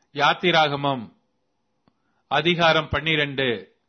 யாத்திராகமம் அதிகாரம் பன்னிரண்டு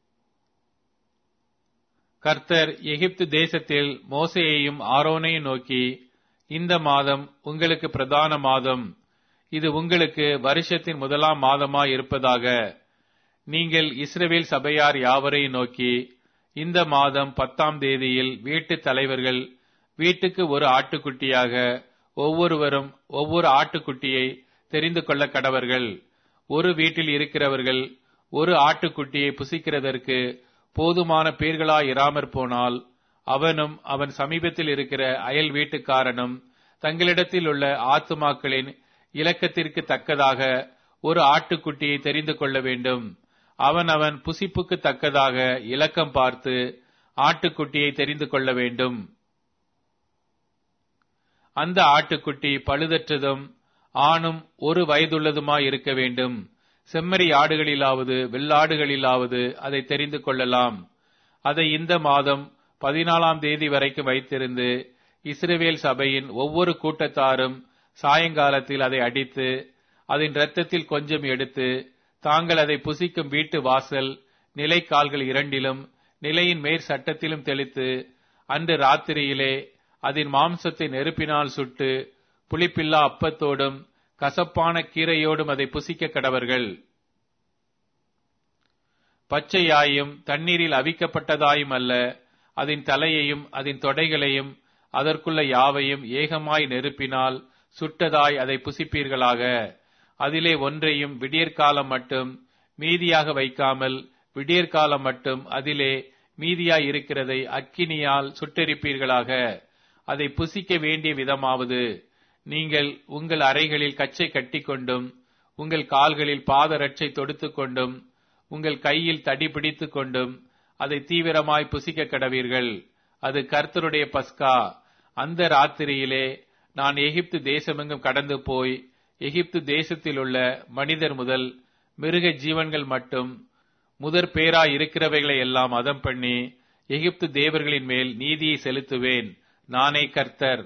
கர்த்தர் எகிப்து தேசத்தில் மோசேயையும் ஆரோனையும் நோக்கி இந்த மாதம் உங்களுக்கு பிரதான மாதம் இது உங்களுக்கு வருஷத்தின் முதலாம் மாதமாய் இருப்பதாக நீங்கள் இஸ்ரவேல் சபையார் யாவரையும் நோக்கி இந்த மாதம் பத்தாம் தேதியில் வீட்டுத் தலைவர்கள் வீட்டுக்கு ஒரு ஆட்டுக்குட்டியாக ஒவ்வொருவரும் ஒவ்வொரு ஆட்டுக்குட்டியை தெரிந்து கொள்ள கடவர்கள் ஒரு வீட்டில் இருக்கிறவர்கள் ஒரு ஆட்டுக்குட்டியை புசிக்கிறதற்கு போதுமான பேர்களாய் இராமற் போனால் அவனும் அவன் சமீபத்தில் இருக்கிற அயல் வீட்டுக்காரனும் தங்களிடத்தில் உள்ள ஆத்துமாக்களின் இலக்கத்திற்கு தக்கதாக ஒரு ஆட்டுக்குட்டியை தெரிந்து கொள்ள வேண்டும் அவன் அவன் புசிப்புக்கு தக்கதாக இலக்கம் பார்த்து ஆட்டுக்குட்டியை தெரிந்து கொள்ள வேண்டும் அந்த ஆட்டுக்குட்டி பழுதற்றதும் ஆணும் ஒரு வயதுள்ளதுமாய் இருக்க வேண்டும் செம்மறி ஆடுகளிலாவது வெள்ளாடுகளிலாவது அதை தெரிந்து கொள்ளலாம் அதை இந்த மாதம் பதினாலாம் தேதி வரைக்கும் வைத்திருந்து இஸ்ரவேல் சபையின் ஒவ்வொரு கூட்டத்தாரும் சாயங்காலத்தில் அதை அடித்து அதன் இரத்தத்தில் கொஞ்சம் எடுத்து தாங்கள் அதை புசிக்கும் வீட்டு வாசல் நிலைக்கால்கள் இரண்டிலும் நிலையின் மேற் சட்டத்திலும் தெளித்து அன்று ராத்திரியிலே அதன் மாம்சத்தை நெருப்பினால் சுட்டு புளிப்பில்லா அப்பத்தோடும் கசப்பான கீரையோடும் அதை புசிக்க கடவர்கள் பச்சையாயும் தண்ணீரில் அவிக்கப்பட்டதாயும் அல்ல அதன் தலையையும் அதன் தொடைகளையும் அதற்குள்ள யாவையும் ஏகமாய் நெருப்பினால் சுட்டதாய் அதை புசிப்பீர்களாக அதிலே ஒன்றையும் விடியற்காலம் மட்டும் மீதியாக வைக்காமல் விடியற்காலம் மட்டும் அதிலே மீதியாய் இருக்கிறதை அக்கினியால் சுட்டெரிப்பீர்களாக அதை புசிக்க வேண்டிய விதமாவது நீங்கள் உங்கள் அறைகளில் கச்சை கட்டிக்கொண்டும் உங்கள் கால்களில் பாதரட்சை தொடுத்துக் கொண்டும் உங்கள் கையில் தடி பிடித்துக் கொண்டும் அதை தீவிரமாய் புசிக்க கடவீர்கள் அது கர்த்தருடைய பஸ்கா அந்த ராத்திரியிலே நான் எகிப்து தேசமெங்கும் கடந்து போய் எகிப்து தேசத்தில் உள்ள மனிதர் முதல் மிருக ஜீவன்கள் மட்டும் முதற் பேரா இருக்கிறவைகளை எல்லாம் அதம் பண்ணி எகிப்து தேவர்களின் மேல் நீதியை செலுத்துவேன் நானே கர்த்தர்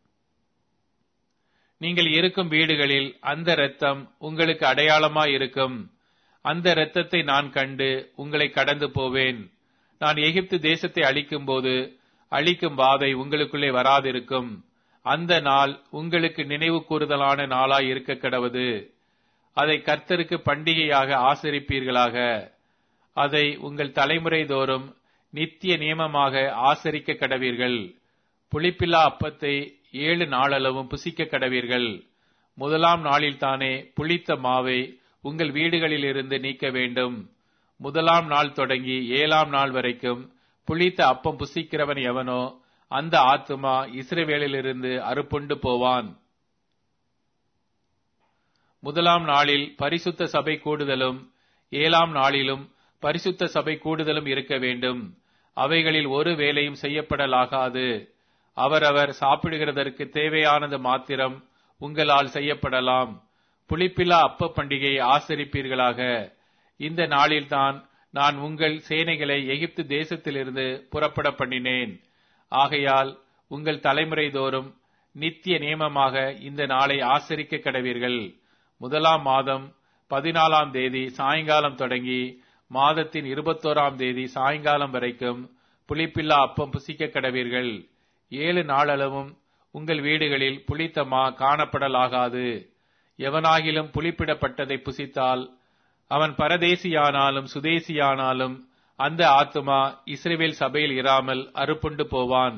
நீங்கள் இருக்கும் வீடுகளில் அந்த இரத்தம் உங்களுக்கு அடையாளமாய் இருக்கும் அந்த இரத்தத்தை நான் கண்டு உங்களை கடந்து போவேன் நான் எகிப்து தேசத்தை அழிக்கும் போது அழிக்கும் வாதை உங்களுக்குள்ளே வராதிருக்கும் அந்த நாள் உங்களுக்கு நினைவு கூறுதலான நாளாய் இருக்க கடவது அதை கர்த்தருக்கு பண்டிகையாக ஆசரிப்பீர்களாக அதை உங்கள் தலைமுறை தோறும் நித்திய நியமமாக ஆசரிக்க கடவீர்கள் புளிப்பில்லா அப்பத்தை ஏழு நாளளவும் புசிக்க கடவீர்கள் முதலாம் நாளில்தானே புளித்த மாவை உங்கள் வீடுகளிலிருந்து நீக்க வேண்டும் முதலாம் நாள் தொடங்கி ஏழாம் நாள் வரைக்கும் புளித்த அப்பம் புசிக்கிறவன் எவனோ அந்த ஆத்துமா இஸ்ரவேலிலிருந்து அறுப்புண்டு போவான் முதலாம் நாளில் பரிசுத்த சபை கூடுதலும் ஏழாம் நாளிலும் பரிசுத்த சபை கூடுதலும் இருக்க வேண்டும் அவைகளில் ஒரு வேலையும் செய்யப்படலாகாது அவரவர் சாப்பிடுகிறதற்கு தேவையானது மாத்திரம் உங்களால் செய்யப்படலாம் புளிப்பில்லா அப்ப பண்டிகையை ஆசரிப்பீர்களாக இந்த நாளில்தான் நான் உங்கள் சேனைகளை எகிப்து தேசத்திலிருந்து புறப்பட பண்ணினேன் ஆகையால் உங்கள் தலைமுறை தோறும் நித்திய நியமமாக இந்த நாளை ஆசரிக்க கடவீர்கள் முதலாம் மாதம் பதினாலாம் தேதி சாயங்காலம் தொடங்கி மாதத்தின் இருபத்தோராம் தேதி சாயங்காலம் வரைக்கும் புளிப்பில்லா அப்பம் புசிக்க கடவீர்கள் ஏழு நாளளவும் உங்கள் வீடுகளில் புளித்த மா காணப்படலாகாது எவனாகிலும் புளிப்பிடப்பட்டதை புசித்தால் அவன் பரதேசியானாலும் சுதேசியானாலும் அந்த ஆத்துமா இஸ்ரேவேல் சபையில் இராமல் அறுப்புண்டு போவான்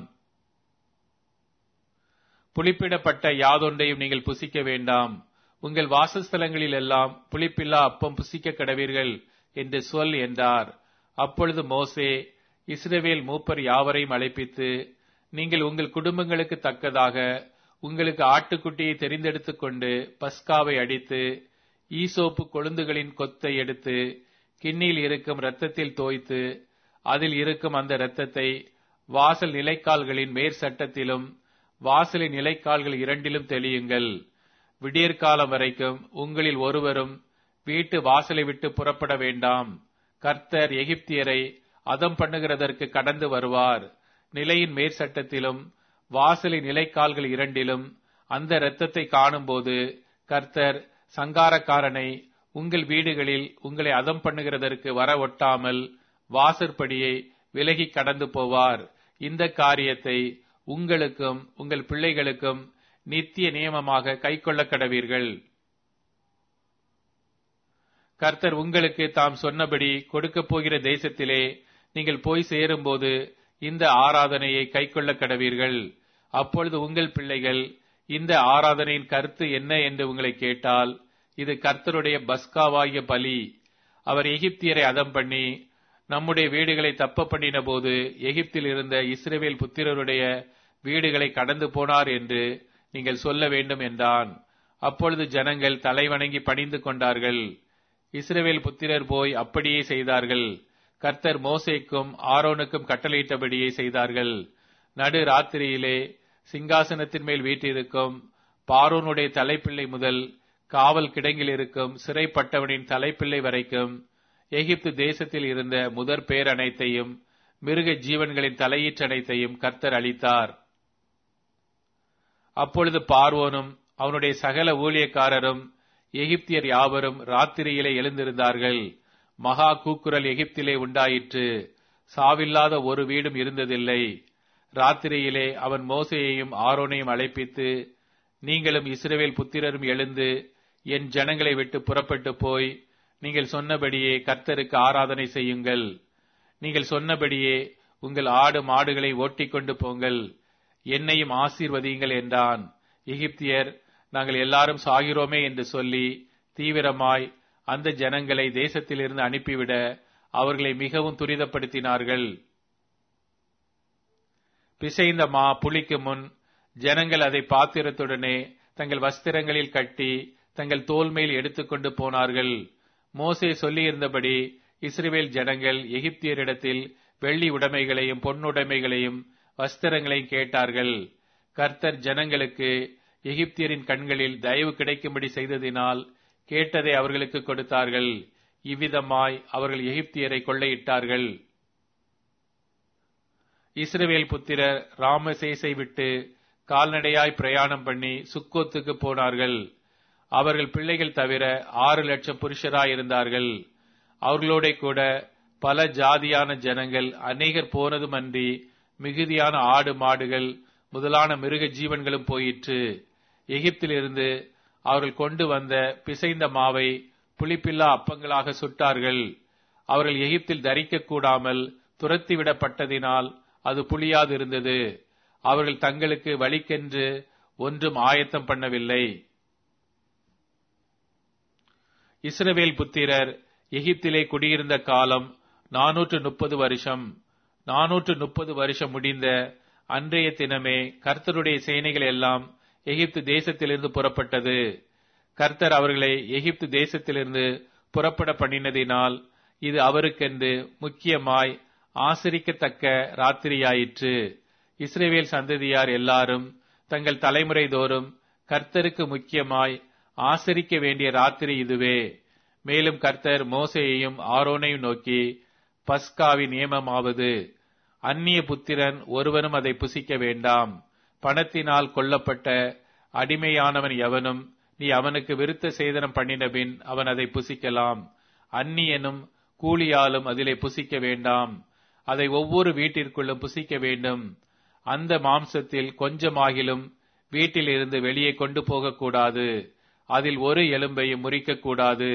புளிப்பிடப்பட்ட யாதொன்றையும் நீங்கள் புசிக்க வேண்டாம் உங்கள் வாசஸ்தலங்களில் எல்லாம் புளிப்பில்லா அப்பம் புசிக்க கடவீர்கள் என்று சொல் என்றார் அப்பொழுது மோசே இஸ்ரவேல் மூப்பர் யாவரையும் அழைப்பித்து நீங்கள் உங்கள் குடும்பங்களுக்கு தக்கதாக உங்களுக்கு ஆட்டுக்குட்டியை தெரிந்தெடுத்துக் கொண்டு பஸ்காவை அடித்து ஈசோப்பு கொழுந்துகளின் கொத்தை எடுத்து கிண்ணியில் இருக்கும் இரத்தத்தில் தோய்த்து அதில் இருக்கும் அந்த இரத்தத்தை வாசல் நிலைக்கால்களின் மேற் சட்டத்திலும் வாசலின் நிலைக்கால்கள் இரண்டிலும் தெளியுங்கள் விடியற்காலம் வரைக்கும் உங்களில் ஒருவரும் வீட்டு வாசலை விட்டு புறப்பட வேண்டாம் கர்த்தர் எகிப்தியரை அதம் பண்ணுகிறதற்கு கடந்து வருவார் நிலையின் மேற்சட்டத்திலும் வாசலின் நிலைக்கால்கள் இரண்டிலும் அந்த இரத்தத்தை காணும்போது கர்த்தர் சங்காரக்காரனை உங்கள் வீடுகளில் உங்களை அதம் பண்ணுகிறதற்கு வர ஒட்டாமல் வாசற்படியை விலகி கடந்து போவார் இந்த காரியத்தை உங்களுக்கும் உங்கள் பிள்ளைகளுக்கும் நித்திய நியமமாக கைக்கொள்ள கடவீர்கள் கர்த்தர் உங்களுக்கு தாம் சொன்னபடி கொடுக்கப் போகிற தேசத்திலே நீங்கள் போய் சேரும்போது இந்த ஆராதனையை கைக்கொள்ள கடவீர்கள் அப்பொழுது உங்கள் பிள்ளைகள் இந்த ஆராதனையின் கருத்து என்ன என்று உங்களை கேட்டால் இது கர்த்தருடைய பஸ்காவாகிய பலி அவர் எகிப்தியரை அதம் பண்ணி நம்முடைய வீடுகளை தப்ப பண்ணின போது எகிப்தில் இருந்த இஸ்ரேவேல் புத்திரருடைய வீடுகளை கடந்து போனார் என்று நீங்கள் சொல்ல வேண்டும் என்றான் அப்பொழுது ஜனங்கள் தலைவணங்கி பணிந்து கொண்டார்கள் இஸ்ரேவேல் புத்திரர் போய் அப்படியே செய்தார்கள் கர்த்தர் மோசேக்கும் ஆரோனுக்கும் கட்டளையிட்டபடியே செய்தார்கள் நடு ராத்திரியிலே சிங்காசனத்தின் மேல் வீட்டிருக்கும் பாரோனுடைய தலைப்பிள்ளை முதல் காவல் கிடங்கில் இருக்கும் சிறைப்பட்டவனின் தலைப்பிள்ளை வரைக்கும் எகிப்து தேசத்தில் இருந்த முதற் பேர் அனைத்தையும் மிருக ஜீவன்களின் தலையீற்றனைத்தையும் கர்த்தர் அளித்தார் அப்பொழுது பார்வோனும் அவனுடைய சகல ஊழியக்காரரும் எகிப்தியர் யாவரும் ராத்திரியிலே எழுந்திருந்தார்கள் மகா கூக்குரல் எகிப்திலே உண்டாயிற்று சாவில்லாத ஒரு வீடும் இருந்ததில்லை ராத்திரியிலே அவன் மோசையையும் ஆரோனையும் அழைப்பித்து நீங்களும் இஸ்ரவேல் புத்திரரும் எழுந்து என் ஜனங்களை விட்டு புறப்பட்டு போய் நீங்கள் சொன்னபடியே கர்த்தருக்கு ஆராதனை செய்யுங்கள் நீங்கள் சொன்னபடியே உங்கள் ஆடு மாடுகளை ஓட்டிக்கொண்டு போங்கள் என்னையும் ஆசீர்வதியுங்கள் என்றான் எகிப்தியர் நாங்கள் எல்லாரும் சாகிறோமே என்று சொல்லி தீவிரமாய் அந்த ஜனங்களை தேசத்திலிருந்து அனுப்பிவிட அவர்களை மிகவும் துரிதப்படுத்தினார்கள் பிசைந்த மா புளிக்கு முன் ஜனங்கள் அதை பாத்திரத்துடனே தங்கள் வஸ்திரங்களில் கட்டி தங்கள் தோல் மேல் எடுத்துக்கொண்டு போனார்கள் மோசே சொல்லியிருந்தபடி இஸ்ரேல் ஜனங்கள் எகிப்தியரிடத்தில் வெள்ளி உடைமைகளையும் பொன்னுடைமைகளையும் வஸ்திரங்களையும் கேட்டார்கள் கர்த்தர் ஜனங்களுக்கு எகிப்தியரின் கண்களில் தயவு கிடைக்கும்படி செய்ததினால் கேட்டதை அவர்களுக்கு கொடுத்தார்கள் இவ்விதமாய் அவர்கள் எகிப்தியரை கொள்ளையிட்டார்கள் இஸ்ரவேல் புத்திரர் ராமசேசை விட்டு கால்நடையாய் பிரயாணம் பண்ணி சுக்கோத்துக்கு போனார்கள் அவர்கள் பிள்ளைகள் தவிர ஆறு லட்சம் புருஷராய் இருந்தார்கள் அவர்களோட கூட பல ஜாதியான ஜனங்கள் அநேகர் போனதுமன்றி மிகுதியான ஆடு மாடுகள் முதலான மிருக ஜீவன்களும் போயிற்று எகிப்திலிருந்து அவர்கள் கொண்டு வந்த பிசைந்த மாவை புளிப்பில்லா அப்பங்களாக சுட்டார்கள் அவர்கள் எகிப்தில் தரிக்க கூடாமல் துரத்திவிடப்பட்டதினால் அது புளியாதிருந்தது அவர்கள் தங்களுக்கு வழிக்கென்று ஒன்றும் ஆயத்தம் பண்ணவில்லை இஸ்ரவேல் புத்திரர் எகிப்திலே குடியிருந்த காலம் நானூற்று முப்பது வருஷம் நானூற்று முப்பது வருஷம் முடிந்த அன்றைய தினமே கர்த்தருடைய சேனைகள் எல்லாம் எகிப்து தேசத்திலிருந்து புறப்பட்டது கர்த்தர் அவர்களை எகிப்து தேசத்திலிருந்து புறப்பட பண்ணினதினால் இது அவருக்கென்று முக்கியமாய் ஆசிரிக்கத்தக்க ராத்திரியாயிற்று இஸ்ரேவேல் சந்ததியார் எல்லாரும் தங்கள் தலைமுறை தோறும் கர்த்தருக்கு முக்கியமாய் ஆசரிக்க வேண்டிய ராத்திரி இதுவே மேலும் கர்த்தர் மோசையையும் ஆரோனையும் நோக்கி பஸ்காவின் நியமமாவது அந்நிய புத்திரன் ஒருவனும் அதை புசிக்க வேண்டாம் பணத்தினால் கொல்லப்பட்ட அடிமையானவன் எவனும் நீ அவனுக்கு விருத்த சேதனம் பண்ணினபின் அவன் அதை புசிக்கலாம் அந்நியனும் கூலியாலும் அதிலே புசிக்க வேண்டாம் அதை ஒவ்வொரு வீட்டிற்குள்ளும் புசிக்க வேண்டும் அந்த மாம்சத்தில் கொஞ்சமாகிலும் வீட்டில் இருந்து வெளியே கொண்டு போகக்கூடாது அதில் ஒரு எலும்பையும் முறிக்கக்கூடாது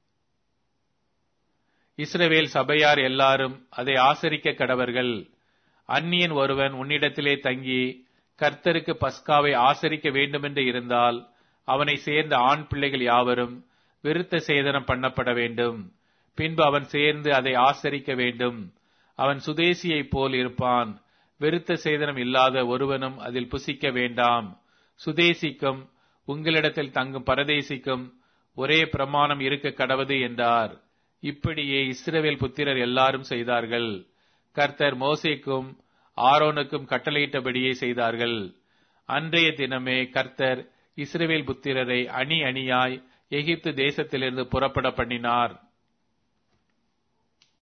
இஸ்ரவேல் சபையார் எல்லாரும் அதை ஆசரிக்க கடவர்கள் அந்நியன் ஒருவன் உன்னிடத்திலே தங்கி கர்த்தருக்கு பஸ்காவை ஆசரிக்க வேண்டுமென்று இருந்தால் அவனை சேர்ந்த ஆண் பிள்ளைகள் யாவரும் விருத்த சேதனம் பண்ணப்பட வேண்டும் பின்பு அவன் சேர்ந்து அதை ஆசரிக்க வேண்டும் அவன் சுதேசியைப் போல் இருப்பான் விருத்த சேதனம் இல்லாத ஒருவனும் அதில் புசிக்க வேண்டாம் சுதேசிக்கும் உங்களிடத்தில் தங்கும் பரதேசிக்கும் ஒரே பிரமாணம் இருக்க கடவது என்றார் இப்படியே இஸ்ரவேல் புத்திரர் எல்லாரும் செய்தார்கள் கர்த்தர் மோசேக்கும் ஆரோனுக்கும் கட்டளையிட்டபடியே செய்தார்கள் அன்றைய தினமே கர்த்தர் இஸ்ரவேல் புத்திரரை அணி அணியாய் எகிப்து தேசத்திலிருந்து புறப்பட பண்ணினார்